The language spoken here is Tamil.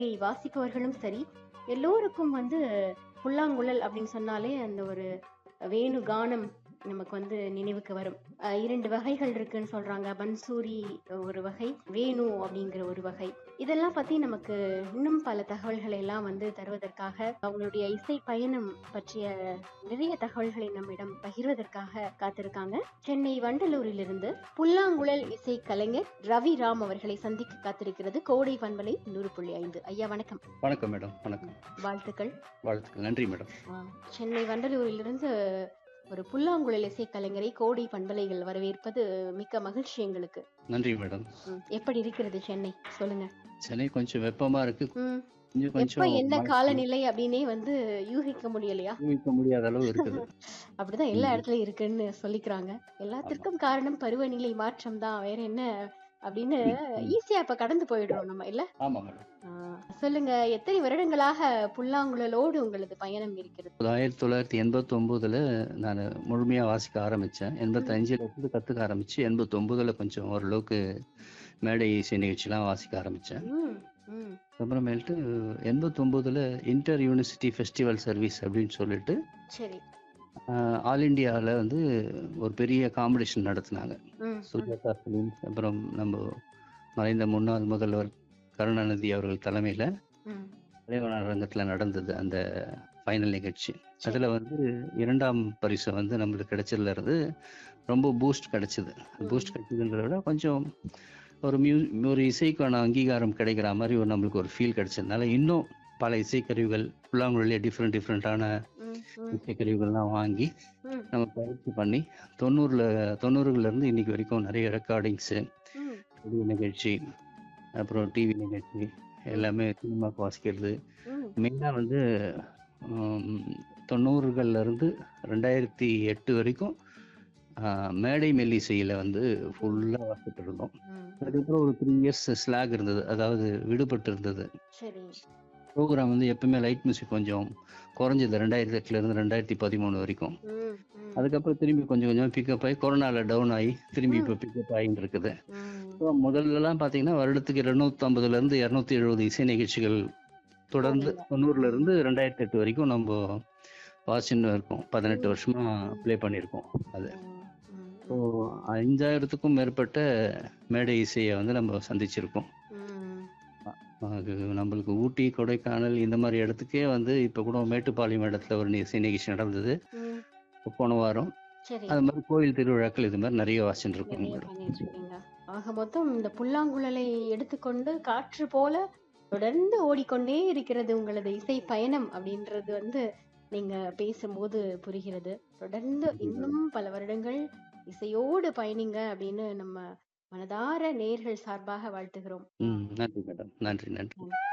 இசை வாசிப்பவர்களும் சரி எல்லோருக்கும் வந்து புல்லாங்குழல் அப்படின்னு சொன்னாலே அந்த ஒரு வேணு கானம் நமக்கு வந்து நினைவுக்கு வரும் அஹ் இரண்டு வகைகள் இருக்குன்னு சொல்றாங்க பன்சூரி ஒரு வகை வேணு அப்படிங்கிற ஒரு வகை இதெல்லாம் பத்தி நமக்கு இன்னும் பல தகவல்களை எல்லாம் வந்து தருவதற்காக அவங்களுடைய இசை பயணம் பற்றிய நிறைய தகவல்களை நம்மிடம் பகிர்வதற்காக காத்திருக்காங்க சென்னை வண்டலூரிலிருந்து புல்லாங்குழல் இசை கலைஞர் ரவி ராம் அவர்களை சந்திக்க காத்திருக்கிறது கோடை பண்பலை நூறு புள்ளி ஐந்து ஐயா வணக்கம் வணக்கம் மேடம் வணக்கம் வாழ்த்துக்கள் வாழ்த்துக்கள் நன்றி மேடம் ஆ, சென்னை வண்டலூரிலிருந்து ஒரு புல்லாங்குழல் இசை கலைஞரை கோடை பண்பலைகள் வரவேற்பது மிக்க மகிழ்ச்சி எங்களுக்கு நன்றி மேடம் ம், எப்படி இருக்கிறது சென்னை சொல்லுங்க சென்னை கொஞ்சம் வெப்பமா இருக்கு ம், கொஞ்சம் எப்ப கொஞ்சம் என்ன மழை காலநிலை அப்படின்னே வந்து யூகிக்க முடியலையா ஊகிக்க முடியாத அளவு இருக்குது அப்படிதான் எல்லா இடத்துலயும் இருக்குன்னு சொல்லிக்கிறாங்க எல்லாத்திற்கும் காரணம் பருவநிலை மாற்றம் தான் வேற என்ன அப்படின்னு ஈஸியா இப்ப கடந்து போயிடுறோம் நம்ம இல்ல ஆமா மேடம் ஆ, சொல்லுங்க எத்தனை வருடங்களாக புல்லாங்குழலோடு உங்களது பயணம் இருக்கிறது ஆயிரத்தி தொள்ளாயிரத்தி எண்பத்தி ஒன்பதுல நான் முழுமையா வாசிக்க ஆரம்பிச்சேன் எண்பத்தஞ்சுல இருந்து கத்துக்க ஆரம்பிச்சு எண்பத்தி ஒன்பதுல கொஞ்சம் ஓரளவுக்கு மேடை இசை நிகழ்ச்சிலாம் வாசிக்க ஆரம்பிச்சேன் ம், ம், அப்புறமேல்ட்டு எண்பத்தி ஒன்பதுல இன்டர் யூனிவர்சிட்டி ஃபெஸ்டிவல் சர்வீஸ் அப்படின்னு சொல்லிட்டு சரி ஆல் இந்தியாவில் வந்து ஒரு பெரிய காம்படிஷன் நடத்தினாங்க ம், ம், சுஜாதா ஃபிலிம்ஸ் அப்புறம் நம்ம மறைந்த முன்னாள் முதல்வர் கருணாநிதி அவர்கள் தலைமையில் ம். தலைவனார் அரங்கத்தில் நடந்தது அந்த ஃபைனல் நிகழ்ச்சி அதில் வந்து இரண்டாம் பரிசு வந்து நம்மளுக்கு கிடைச்சதுல இருந்து ரொம்ப பூஸ்ட் கிடைச்சது பூஸ்ட் கிடைச்சதுன்றத விட கொஞ்சம் ஒரு மியூ ஒரு இசைக்கான அங்கீகாரம் கிடைக்கிற மாதிரி ஒரு நம்மளுக்கு ஒரு ஃபீல் கிடைச்சதுனால இன்னும் பல இசைக்கருவிகள் புல்லாங்குழலே டிஃப்ரெண்ட் டிஃப்ரெண்ட்டான ம், ம், இசைக்கருவிகள்லாம் வாங்கி ம், நம்ம பயிற்சி பண்ணி தொண்ணூறுல தொண்ணூறுகள்ல இருந்து இன்னைக்கு வரைக்கும் நிறைய ரெக்கார்டிங்ஸு ம். ரேடியோ நிகழ்ச்சி அப்புறம் டிவி நிகழ்ச்சி எல்லாமே சினிமாக்கு வாசிக்கிறது ம், மெயினாக வந்து ஹம், தொண்ணூறுகள்ல இருந்து ரெண்டாயிரத்தி எட்டு வரைக்கும் ஆஹ், மேடை மெல்லிசையில் வந்து ஃபுல்லாக வாசிட்டு இருந்தோம் ம். அதுக்கப்புறம் ஒரு த்ரீ இயர்ஸ் ஸ்லாக் இருந்தது அதாவது விடுபட்டு இருந்தது சரி ப்ரோக்ராம் வந்து எப்பவுமே லைட் மியூசிக் கொஞ்சம் குறைஞ்சது ரெண்டாயிரத்தி எட்டுல இருந்து ரெண்டாயிரத்தி பதிமூணு வரைக்கும் ம், ம், அதுக்கப்புறம் திரும்பி கொஞ்சம் கொஞ்சம் பிக்கப் ஆகி கொரோனால டவுன் ஆகி திரும்பி இப்போ பிக்கப் ஆகிட்டு இருக்குது ம். ஸோ முதல்லலாம் பார்த்தீங்கன்னா வருடத்துக்கு இருநூத்தம்பதுல இருந்து இரநூத்தி எழுபது இசை நிகழ்ச்சிகள் தொடர்ந்து போவீங்க. தொண்ணூறுல இருந்து ரெண்டாயிரத்தி எட்டு வரைக்கும் நம்ம வாசின்னு இருக்கோம் பதினெட்டு வருஷமா ப்ளே பண்ணியிருக்கோம் அது ம், ம், ஸோ அஞ்சாயிரத்துக்கும் மேற்பட்ட மேடை இசையை வந்து நம்ம சந்திச்சிருக்கோம் ம். அது நம்மளுக்கு ஊட்டி கொடைக்கானல் இந்த மாதிரி இடத்துக்கே வந்து இப்போ கூட மேட்டுப்பாளையம் இடத்துல ஒரு இசை நிகழ்ச்சி நடந்தது ம். இப்ப போன வாரம் சரி அது மாதிரி கோயில் திருவிழாக்கள் இது மாதிரி நிறைய வாசின்னு இருக்கோம் நிறைய மேடம் பண்ணிட்டு இருக்கீங்க ஆக மொத்தம் இந்த புல்லாங்குழலை எடுத்துக்கொண்டு காற்று போல தொடர்ந்து ஓடிக்கொண்டே இருக்கிறது உங்களது இசை பயணம் அப்படின்றது வந்து நீங்க பேசும்போது புரிகிறது தொடர்ந்து இன்னும் பல வருடங்கள் இசையோடு பயணிங்க அப்படின்னு நம்ம மனதார நேர்கள் சார்பாக வாழ்த்துகிறோம் ம் நன்றி மேடம் நன்றி நன்றி